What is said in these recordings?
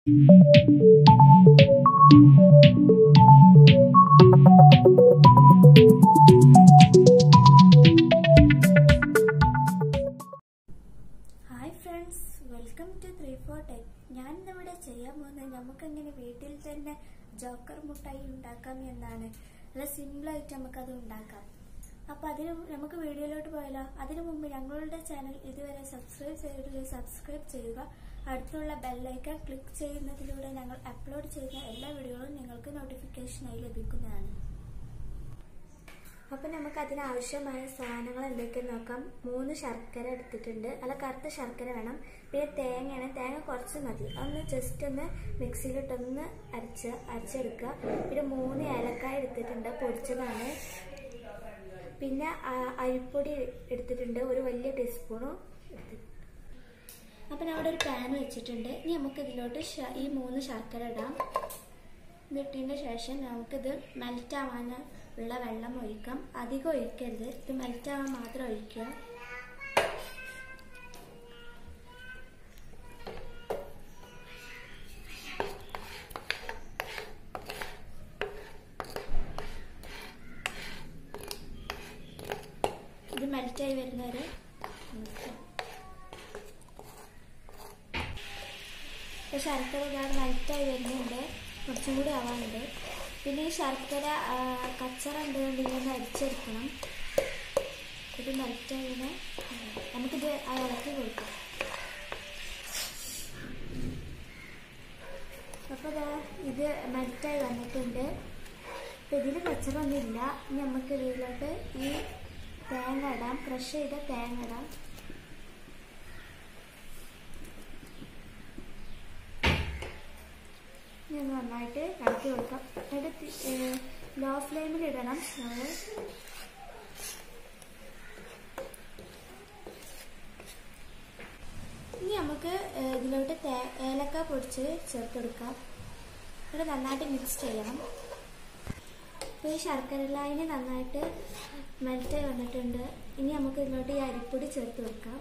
hi friends welcome to three four tech ഞാൻ ഇന്നിവിടെ ചെയ്യാൻ പോകുന്നത് നമുക്കെങ്ങനെ വീട്ടിൽ തന്നെ ജോക്കർ മുട്ടായി ഉണ്ടാക്കാം എന്നാണ് നല്ല സിമ്പിളായിട്ട് നമുക്കത് ഉണ്ടാക്കാം അപ്പോൾ അതിന് നമുക്ക് വീഡിയോയിലോട്ട് പോയാലോ അതിനു മുമ്പ് ഞങ്ങളുടെ ചാനൽ ഇതുവരെ സബ്സ്ക്രൈബ് ചെയ്തിട്ടില്ല സബ്സ്ക്രൈബ് ചെയ്യുക അടുത്തുള്ള ബെല്ലൈക്കൺ ക്ലിക്ക് ചെയ്യുന്നതിലൂടെ ഞങ്ങൾ അപ്ലോഡ് ചെയ്യുന്ന എല്ലാ വീഡിയോകളും നിങ്ങൾക്ക് നോട്ടിഫിക്കേഷനായി ലഭിക്കുന്നതാണ് അപ്പൊ നമുക്ക് അതിനാവശ്യമായ സാധനങ്ങൾ എന്തൊക്കെയെന്ന് നോക്കാം മൂന്ന് ശർക്കര എടുത്തിട്ടുണ്ട് അല്ല കറുത്ത ശർക്കര വേണം പിന്നെ തേങ്ങയാണ് തേങ്ങ കുറച്ച് മതി ഒന്ന് ജസ്റ്റ് ഒന്ന് മിക്സിയിലിട്ടൊന്ന് അരച്ച് അരച്ചെടുക്കുക പിന്നെ മൂന്ന് ഏലക്കായ എടുത്തിട്ടുണ്ട് പൊടിച്ചതാണ് പിന്നെ ആ, അരിപ്പൊടി എടുത്തിട്ടുണ്ട് ഒരു വലിയ ടീസ്പൂണും എടുത്തിട്ടുണ്ട് അപ്പം അവിടെ ഒരു പാൻ വെച്ചിട്ടുണ്ട് ഇനി നമുക്ക് ഇതിലോട്ട് ശ- ഈ മൂന്ന് ശർക്കര ഇടാം ഇതിട്ടതിന് ശേഷം നമുക്കിത് മെൽറ്റ് ആവാൻ ഉള്ള വെള്ളം ഒഴിക്കാം അധികം ഒഴിക്കരുത് ഇത് മെൽറ്റ് ആവാൻ മാത്രം ഒഴിക്കുക ഇത് മെൽറ്റായി വരുന്നവരെ നോക്കാം ഇപ്പോൾ ശർക്കര ഇതാണ് മെൽറ്റായി വരുന്നുണ്ട് കുറച്ചും കൂടി ആവാനുണ്ട് പിന്നെ ഈ ശർക്കര ആ, കച്ചറ ഉണ്ടെന്നുണ്ടെങ്കിൽ ഒന്ന് അരിച്ചെടുക്കണം ഇത് മെൽറ്റായിന് നമുക്കിത് ആ ഇളക്കി കൊടുക്കാം അപ്പോൾ ദാ ഇത് മെൽറ്റായി വന്നിട്ടുണ്ട് അപ്പോൾ ഇതിൽ കച്ചറൊന്നുമില്ല ഇനി നമുക്ക് ഇതിലോട്ട് ഈ തേങ്ങ ഇടാം ക്രഷ് ചെയ്ത തേങ്ങ ഇടാം ഇനി ഒന്ന് നന്നായിട്ട് ഇളക്കി കൊടുക്കാം എന്നിട്ട് ലോ ഫ്ലെയിമിൽ ഇടണം നമ്മൾ ഇനി നമുക്ക് ഏഹ്, ഇതിലോട്ട് തേ- ഏലക്ക പൊടിച്ച് ചേർത്ത് കൊടുക്കാം എന്നിട്ട് നന്നായിട്ട് മിക്സ് ചെയ്യണം ഇപ്പോൾ ഈ ശർക്കര ലായനി നന്നായിട്ട് മെൽറ്റായി വന്നിട്ടുണ്ട് ഇനി നമുക്ക് ഇതിലോട്ട് ഈ അരിപ്പൊടി ചേർത്ത് കൊടുക്കാം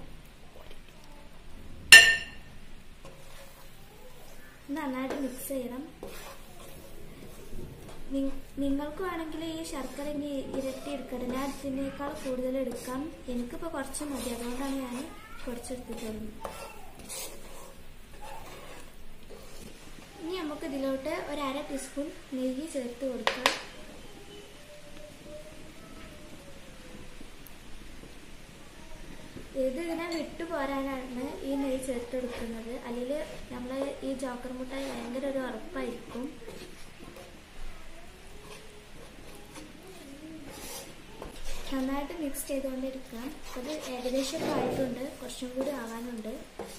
നന്നായിട്ട് മിക്സ് ചെയ്യണം നി- നിങ്ങൾക്ക് വേണമെങ്കിൽ ഈ ശർക്കര ഇനി ഇരട്ടി എടുക്കണം ഞാൻ ഇതിനേക്കാൾ കൂടുതൽ എടുക്കാം എനിക്കിപ്പോൾ കുറച്ച് മതി അതുകൊണ്ടാണ് ഞാൻ കുറച്ചെടുത്തിട്ടുള്ളത് ഇനി നമുക്ക് ഇതിലോട്ട് ഒരു അര ടീസ്പൂൺ നെയ്യ് ചേർത്ത് കൊടുക്കാം ഇത് ഇങ്ങനെ വിട്ടു പോരാനാണ് ഈ നെയ്യ് ചേർത്ത് കൊടുക്കുന്നത് അല്ലെങ്കിൽ നമ്മൾ ഈ ജോക്കർ മുട്ടായി ഭയങ്കര ഒരു ഉറപ്പായിരിക്കും നന്നായിട്ട് മിക്സ് ചെയ്തുകൊണ്ടിരിക്കാം അത് ഏകദേശം ഒക്കെ ആയിട്ടുണ്ട് കുറച്ചും കൂടി ആവാനുണ്ട്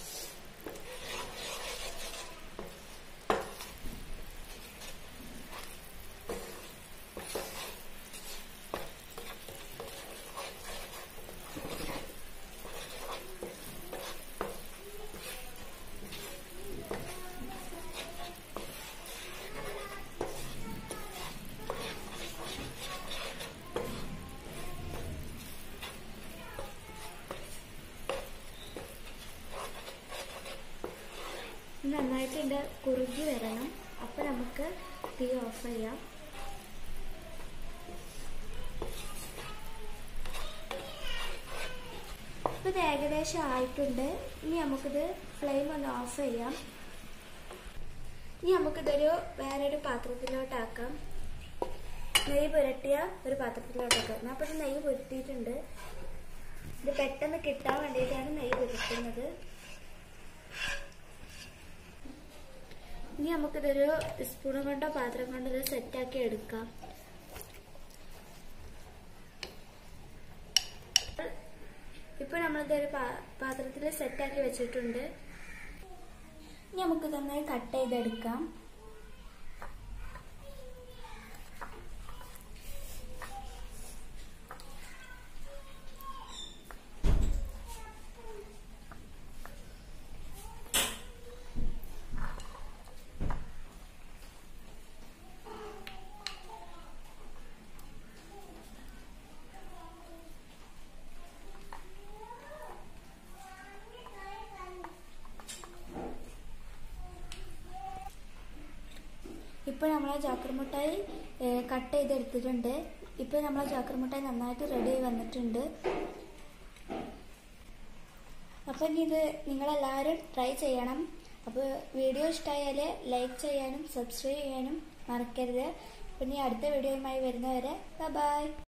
നന്നായിട്ട് ഇതിൻ്റെ കുറുകി വരണം അപ്പം നമുക്ക് തീ ഓഫ് ചെയ്യാം ഇപ്പം ഇത് ഏകദേശം ആയിട്ടുണ്ട് ഇനി നമുക്കിത് ഫ്ലെയിം ഒന്ന് ഓഫ് ചെയ്യാം ഇനി നമുക്കിതൊരു വേറൊരു പാത്രത്തിലോട്ടാക്കാം നെയ്യ് പുരട്ടിയ ഒരു പാത്രത്തിലോട്ടാക്കാം ഞാൻ അപ്പോൾ ഇത് നെയ്യ് പുരട്ടിയിട്ടുണ്ട് ഇത് പെട്ടെന്ന് കിട്ടാൻ വേണ്ടിയിട്ടാണ് നെയ്യ് പുരട്ടുന്നത് ഇനി നമുക്കിതൊരു സ്പൂൺ കൊണ്ടോ പാത്രം കൊണ്ടോ ഇത് സെറ്റാക്കി എടുക്കാം ഇപ്പൊ നമ്മളിതൊരു പാത്രത്തിൽ സെറ്റാക്കി വെച്ചിട്ടുണ്ട് ഇനി നമുക്ക് നന്നായി കട്ട് ചെയ്തെടുക്കാം ഇപ്പോൾ നമ്മളെ ജോക്കർ മുട്ടായി കട്ട് ചെയ്തെടുത്തിട്ടുണ്ട് ഇപ്പോൾ നമ്മളെ ജോക്കർ മുട്ടായി നന്നായിട്ട് റെഡി ആയി വന്നിട്ടുണ്ട് അപ്പോൾ ഇനി ഇത് നിങ്ങളെല്ലാവരും ട്രൈ ചെയ്യണം അപ്പോൾ വീഡിയോ ഇഷ്ടമായാൽ ലൈക്ക് ചെയ്യാനും സബ്സ്ക്രൈബ് ചെയ്യാനും മറക്കരുത് പിന്നെ അടുത്ത വീഡിയോയുമായി വരുന്നവരെ ബൈ